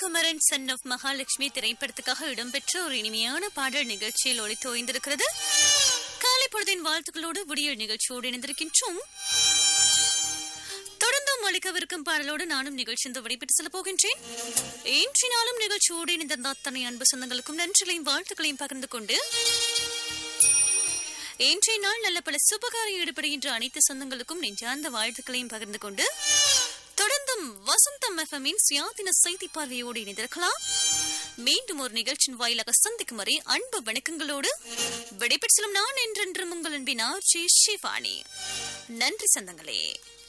Kumaran son of Mahalakshmi திரைப்படத்துக்காக இடம்பெற்ற ஒரு இனிமையான பாடல் நிகழ்ச்சியில் ஒளித்து ஓய்ந்திருக்கிறது காலை பொழுதின் வாழ்த்துக்களோடு விடியல் நிகழ்ச்சியோடு இணைந்திருக்கின்றோம் தொடர்ந்தும் ஒழிக்கவிருக்கும் பாடலோடு நானும் நிகழ்ச்சி இந்த விடைபெற்று செல்ல போகின்றேன் இன்றி நாளும் நிகழ்ச்சியோடு இணைந்த அத்தனை அன்பு சொந்தங்களுக்கும் நன்றிகளையும் வாழ்த்துக்களையும் பகிர்ந்து கொண்டு இன்றைய நாள் நல்ல பல சுபகாரம் ஈடுபடுகின்ற அனைத்து சொந்தங்களுக்கும் நெஞ்சார்ந்த வாழ்த்துக்களையும் பகிர்ந்து கொண்டு தொடர்ந்தும் வசந்தம் எஃப்எம்மின் சுயாதீன செய்தி பார்வையோடு இணைந்திருக்கலாம் மீண்டும் ஒரு நிகழ்ச்சியின் வாயிலாக சந்திக்கும் வரை அன்பு வணக்கங்களோடு விடைபெற்று செல்லும் நான் என்றென்றும் உங்கள் அன்பின் ஆர்ஜி ஷிவானி நன்றி சொந்தங்களே